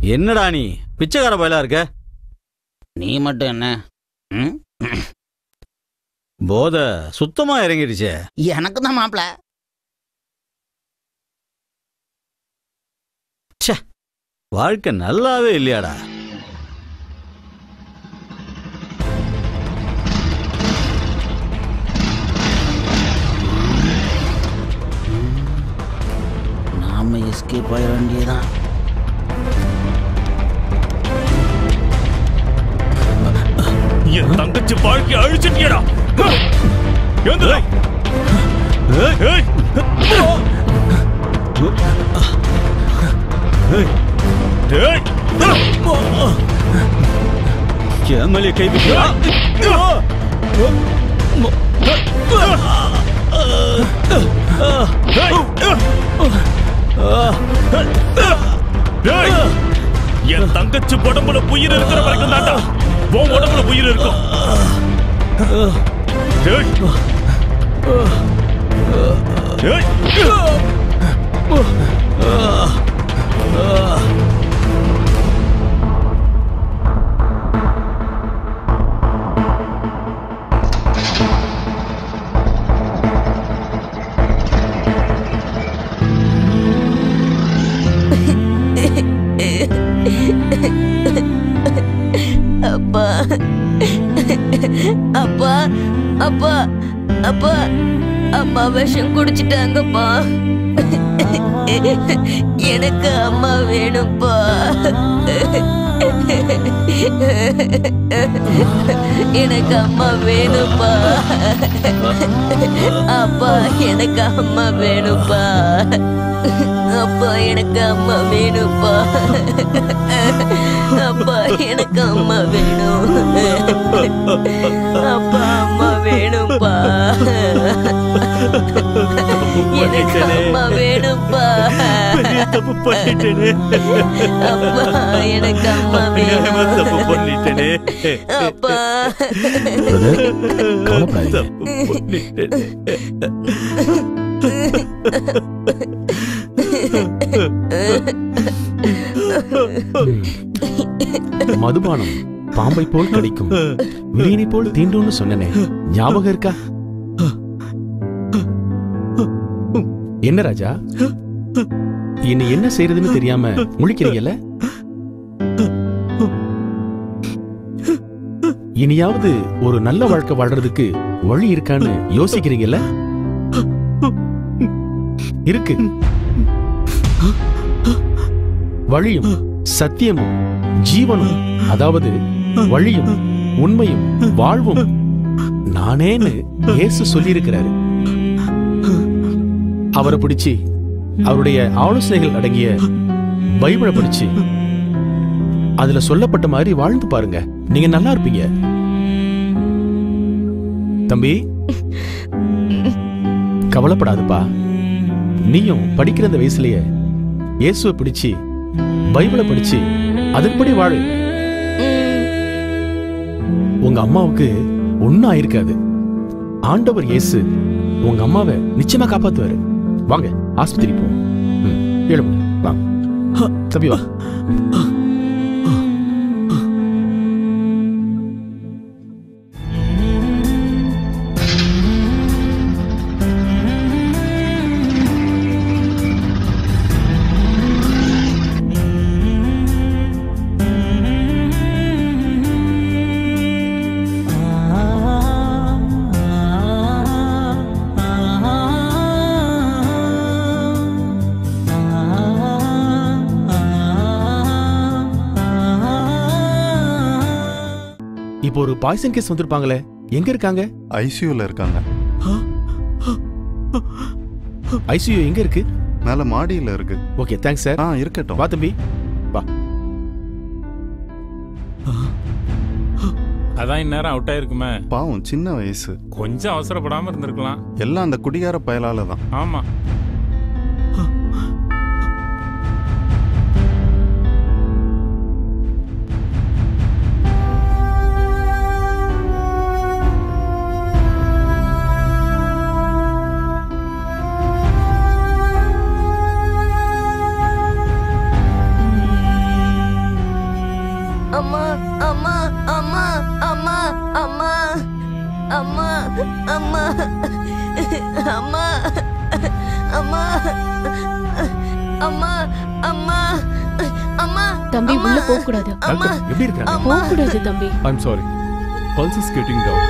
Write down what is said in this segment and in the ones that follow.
என்னடா நீ பிச்சைக்கார பயலா இருக்க நீ மட்டும் என்ன ம்? போதை சுத்தமா இறங்கிடுச்சே எனக்கு தான் மாப்பிள வாழ்க்கை நல்லாவே இல்லையாடா நாம எஸ்கேப் ஆயிட வேண்டியதான் என் தங்கச்சி வாழ்க்கைய அழிச்சிட்டியடா எழுந்துடா. ஏய். ஏய். எம்எல்ஏ கை விட்டுடா. ஏய். என் தங்கச்சி உடம்புல உயிர் இருக்கிற வரைக்கும் தாண்டா உன் உடம்புல உயிர் இருக்கும் ஏய். ஏய். அப்பா அப்பா அப்பா அப்பா அம்மா விஷம் குடிச்சிட்டாங்கப்பா எனக்கு அம்மா வேணும்ப்பா எனக்கு அம்மா வேணும்ப்பா அப்பா எனக்கு அம்மா வேணும்ப்பா அப்பா எனக்கு அம்மா வேணும்ப்பா அப்பா எனக்கு அம்மா வேணும் அப்பா அம்மா வேணும்ப்பா எனக்கு அம்மா வேணும்ப்பா பெரிய தப்பு பண்ணிட்டேனே அப்பா எனக்கு அம்மா தெரியாம தப்பு வேணும் பண்ணிட்டேனே அப்பா பிரதர் கவலைப்படாதீங்க தப்பு பண்ணிட்டேனே மதுபானம் பாம்பை போல் கடிக்கும் விரியனை போல் தீண்டும்னு சொன்னனே ஞாபகம் இருக்கா என்ன ராஜா இனி என்ன செய்யறதுன்னு தெரியாம முழிக்கிறீங்கல்ல இனியாவது ஒரு நல்ல வாழ்க்கை வாழ்றதுக்கு வழி இருக்கான்னு யோசிக்கிறீங்கல்ல இருக்கு வழியும் சத்தியமும் ஜீவனும் அதாவது வழியும் உண்மையும் வாழ்வும் நானேன்னு இயேசு சொல்லியிருக்கிறாரு அவரை பிடிச்சி அவருடைய ஆலோசனைகள் அடங்கிய பைபிளை படிச்சு அதுல சொல்லப்பட்ட மாதிரி வாழ்ந்து பாருங்க நீங்க நல்லா இருப்பீங்க தம்பி கவலைப்படாதுப்பா நீயும் படிக்கிற அந்த வயசுலயே இயேசுவை பிடிச்சு பைபிளை படிச்சு அதன்படி வாழு உங்க அம்மாவுக்கு ஒன்னும் ஆயிருக்காது ஆண்டவர் இயேசு உங்க அம்மாவை நிச்சயமா காப்பாத்துவாரு வாங்க ஆஸ்பத்திரி போ ம், எழும்பு வாங்க தம்பி வா இப்போ ஒரு பாய்சன் கேஸ் வந்திருப்பாங்களே எங்க இருக்காங்க ஐசியூல இருக்காங்க ஐசியூ எங்க இருக்கு மேல மாடியில இருக்கு ஓகே தேங்க்ஸ் சார் ஆ இருக்கட்டும் வா தம்பி அதான் இந்நேரம் அவுட் ஆயிருக்குமே பாவம் சின்ன வயசு கொஞ்சம் அவசரப்படாம இருந்திருக்கலாம் எல்லாம் அந்த குடிகார பயலால தான் ஆமா அம்மா அம்மா அம்மா அம்மா அம்மா அம்மா அம்மா அம்மா அம்மா அம்மா அம்மா தம்பி அம்மா. உள்ள போக கூடாது அம்மா டாக்டர் எப்படி இருக்காங்க அம்மா போக கூடாது தம்பி I'm sorry pulse is getting down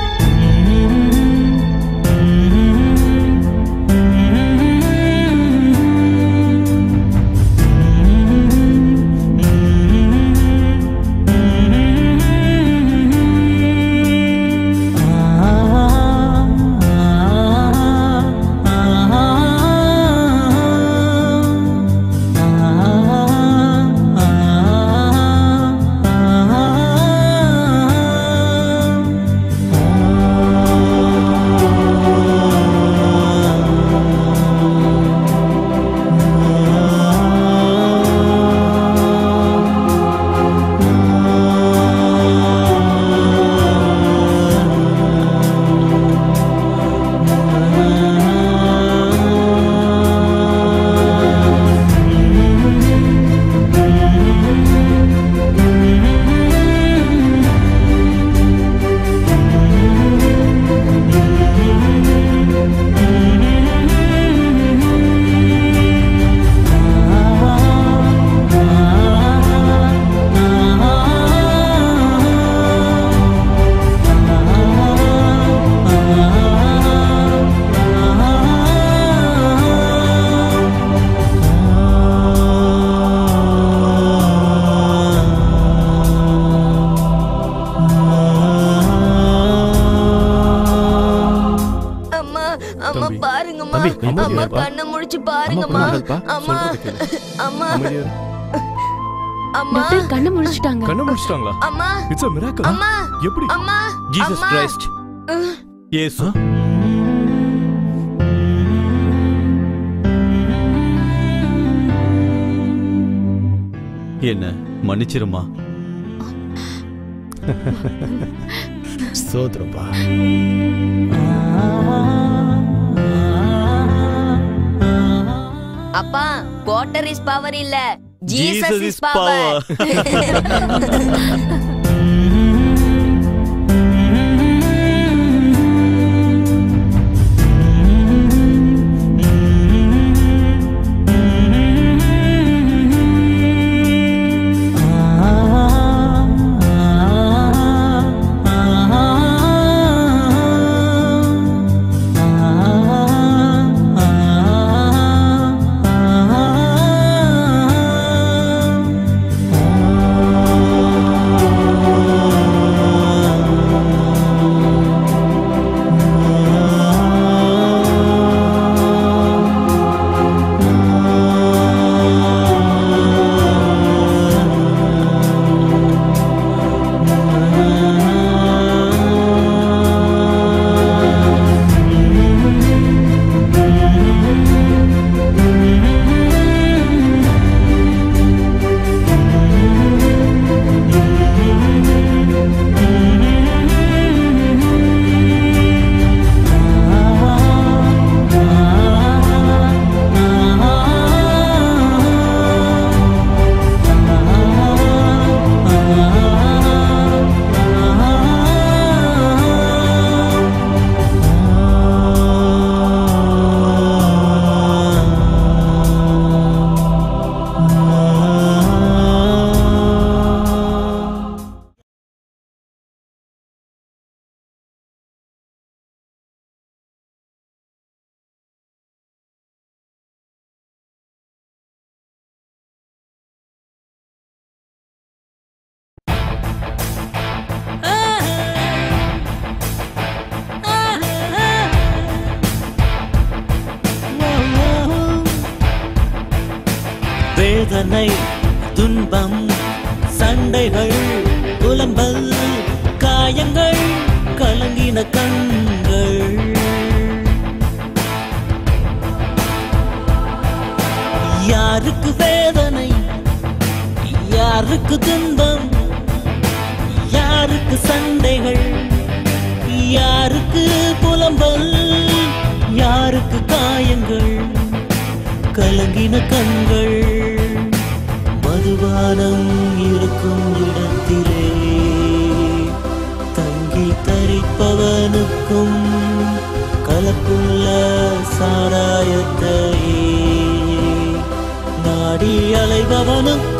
அம்மா அம்மா தம்பி. பாருங்கம்மா தம்பி, அமைதியா அம்மா இருப்பா. கண்ணை முடிச்சு பாருங்கம்மா புரியுதுப்பா. அம்மா சொல்றதை கேளு. அம்மா அமைதியா இரு. அம்மா டாக்டர் கண்ணை முடிச்சிட்டாங்க கண்ணை முடிச்சிட்டாங்களா அம்மா இட்ஸ் a miracle அம்மா எப்படி அம்மா ஜீசஸ் அம்மா. கிரைஸ்ட் அஹ், இயேசு என்ன மன்னிச்சிருமா சோத்ரப்பா அப்பா குவார்டர் இஸ் பவர் இல்ல Jesus Jesus is is power வேதனை துன்பம் சண்டைகள் புலம்பல் காயங்கள் கலங்கின கண்கள் யாருக்கு வேதனை யாருக்கு துன்பம் யாருக்கு சண்டைகள் யாருக்கு புலம்பல் யாருக்கு காயங்கள் கலங்கின கண்கள் மதுபானம் இருக்கும் இடத்திலே மணக்கும் கலப்புள்ள சாராயத்தையே நாடி அலைபவனுக்கும்